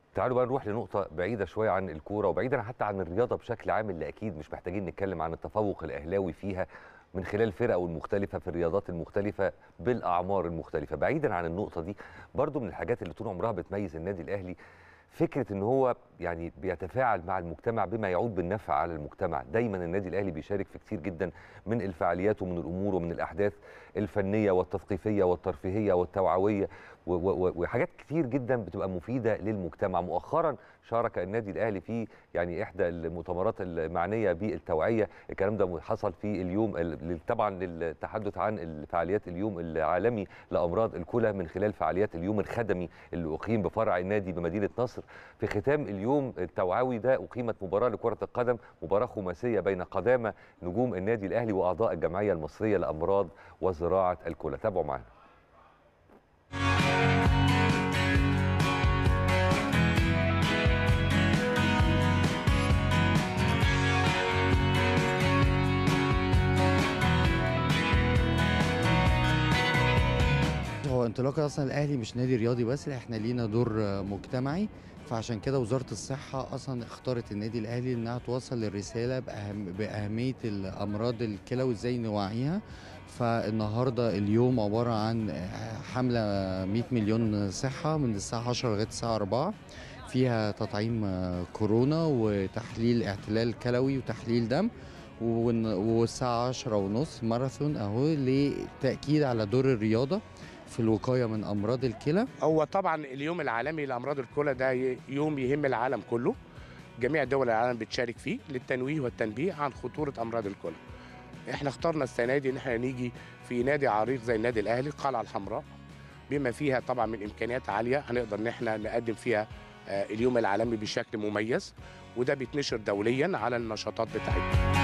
تعالوا بقى نروح لنقطة بعيدة شوية عن الكورة وبعيدا حتى عن الرياضة بشكل عام اللي أكيد مش محتاجين نتكلم عن التفوق الأهلاوي فيها من خلال فرقه المختلفة في الرياضات المختلفة بالأعمار المختلفة بعيدا عن النقطة دي برضو من الحاجات اللي طول عمرها بتميز النادي الأهلي فكره ان هو يعني بيتفاعل مع المجتمع بما يعود بالنفع على المجتمع دايما النادي الاهلي بيشارك في كتير جدا من الفعاليات ومن الامور ومن الاحداث الفنيه والتثقيفيه والترفيهيه والتوعويه وحاجات كتير جدا بتبقى مفيده للمجتمع مؤخرا شارك النادي الاهلي في يعني احدى المؤتمرات المعنيه بالتوعيه الكلام ده حصل في اليوم طبعا للتحدث عن الفعاليات اليوم العالمي لامراض الكلى من خلال فعاليات اليوم الخدمي اللي اقيم بفرع النادي بمدينه نصر في ختام اليوم التوعوي ده اقيمت مباراه لكره القدم مباراه خماسيه بين قدامى نجوم النادي الاهلي واعضاء الجمعيه المصريه لامراض وزراعه الكلى تابعوا معانا هو انطلاق اصلا الاهلي مش نادي رياضي بس لا احنا لينا دور مجتمعي فعشان كده وزاره الصحه اصلا اختارت النادي الاهلي انها توصل الرساله بأهم باهميه الامراض الكلى وازاي نوعيها فالنهارده اليوم عباره عن حمله 100 مليون صحه من الساعه 10 لغايه الساعه 4 فيها تطعيم كورونا وتحليل اعتلال كلوي وتحليل دم والساعه 10 ونص ماراثون اهو لتاكيد على دور الرياضه في الوقايه من امراض الكلى هو طبعا اليوم العالمي لامراض الكلى ده يوم يهم العالم كله جميع دول العالم بتشارك فيه للتنويه والتنبيه عن خطوره امراض الكلى احنا اخترنا السنه دي ان احنا نيجي في نادي عريق زي النادي الاهلي القلعه الحمراء بما فيها طبعا من امكانيات عاليه هنقدر ان احنا نقدم فيها اليوم العالمي بشكل مميز وده بيتنشر دوليا على النشاطات بتاعتنا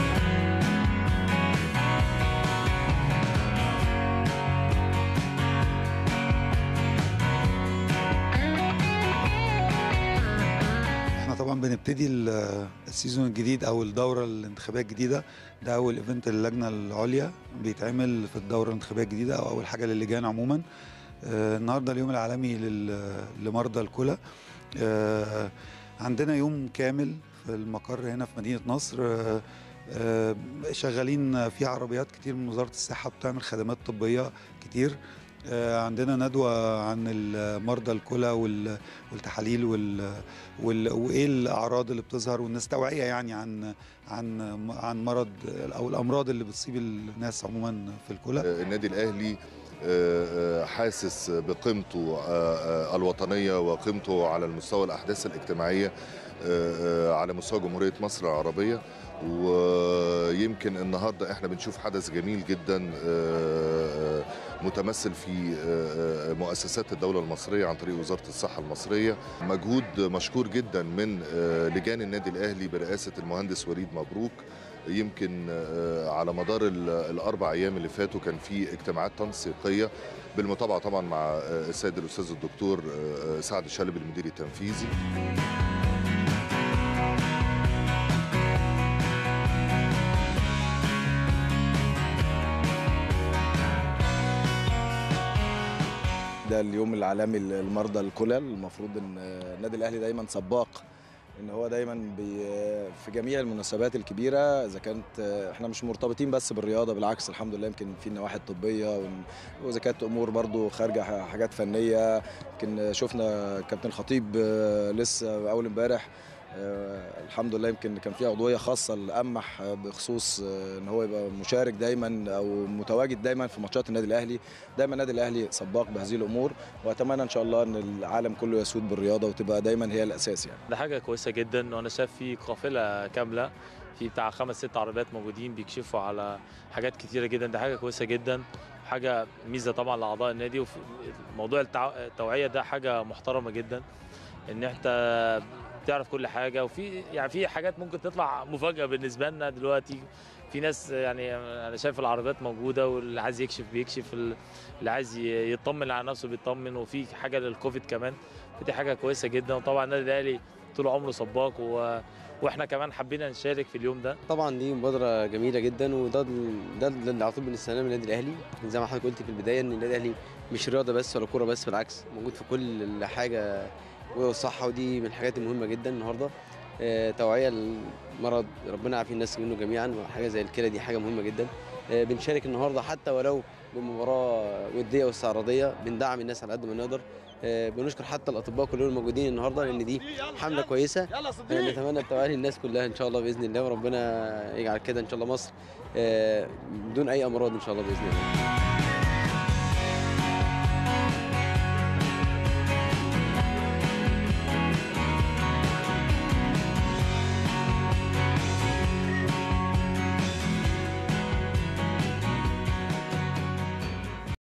طبعا بنبتدي السيزون الجديد او الدوره الانتخابيه الجديده ده اول ايفنت للجنه العليا بيتعمل في الدوره الانتخابيه الجديده او اول حاجه للجان عموما آه النهارده اليوم العالمي لمرضى الكلى آه عندنا يوم كامل في المقر هنا في مدينه نصر آه آه شغالين في عربيات كتير من وزاره الصحه بتعمل خدمات طبيه كتير عندنا ندوة عن مرضى الكلى والتحاليل وال... وإيه الأعراض اللي بتظهر والناس توعية يعني عن عن عن مرض أو الأمراض اللي بتصيب الناس عموما في الكلى النادي الأهلي حاسس بقيمته الوطنية وقيمته على المستوى الأحداث الاجتماعية على مستوى جمهورية مصر العربية ويمكن النهارده احنا بنشوف حدث جميل جدا متمثل في مؤسسات الدولة المصرية عن طريق وزارة الصحة المصرية مجهود مشكور جدا من لجان النادي الأهلي برئاسة المهندس وليد مبروك يمكن على مدار الأربع أيام اللي فاتوا كان في اجتماعات تنسيقية بالمتابعة طبعا مع السيد الأستاذ الدكتور سعد الشلبي المدير التنفيذي ده اليوم العالمي للمرضى الكلى المفروض ان النادي الاهلي دايما سباق ان هو دايما بي في جميع المناسبات الكبيره اذا كانت احنا مش مرتبطين بس بالرياضه بالعكس الحمد لله يمكن في النواحي الطبيه واذا كانت امور برضو خارجه حاجات فنيه يمكن شفنا كابتن الخطيب لسه اول امبارح آه الحمد لله يمكن كان في عضويه خاصه لامح بخصوص آه ان هو يبقى مشارك دايما او متواجد دايما في ماتشات النادي الاهلي دايما النادي الاهلي سباق بهذه الامور واتمنى ان شاء الله ان العالم كله يسود بالرياضه وتبقى دايما هي الاساس يعني ده حاجه كويسه جدا وانا شايف في قافله كامله في بتاع خمس ست عربيات موجودين بيكشفوا على حاجات كتيره جدا ده حاجه كويسه جدا حاجه ميزه طبعا لاعضاء النادي وفي موضوع التوعيه ده حاجه محترمه جدا ان انت تعرف كل حاجه وفي يعني في حاجات ممكن تطلع مفاجاه بالنسبه لنا دلوقتي في ناس يعني انا شايف العربيات موجوده واللي عايز يكشف بيكشف اللي عايز يطمن على نفسه بيطمن وفي حاجه للكوفيد كمان فدي حاجه كويسه جدا وطبعا النادي الاهلي طول عمره سباق و... واحنا كمان حبينا نشارك في اليوم ده طبعا دي مبادره جميله جدا وده ده اللي على طول بنستناه من النادي الاهلي زي ما حضرتك قلت في البدايه ان النادي الاهلي مش رياضه بس ولا كوره بس بالعكس موجود في كل حاجه والصحه ودي من الحاجات المهمه جدا النهارده آه، توعيه المرض ربنا يعافي الناس منه جميعا وحاجه زي الكلى دي حاجه مهمه جدا آه، بنشارك النهارده حتى ولو بمباراه وديه واستعراضيه بندعم الناس على قد ما نقدر آه، بنشكر حتى الاطباء كلهم الموجودين النهارده لان دي حمله كويسه آه، نتمنى التوعيه للناس كلها ان شاء الله باذن الله وربنا يجعل كده ان شاء الله مصر آه، بدون اي امراض ان شاء الله باذن الله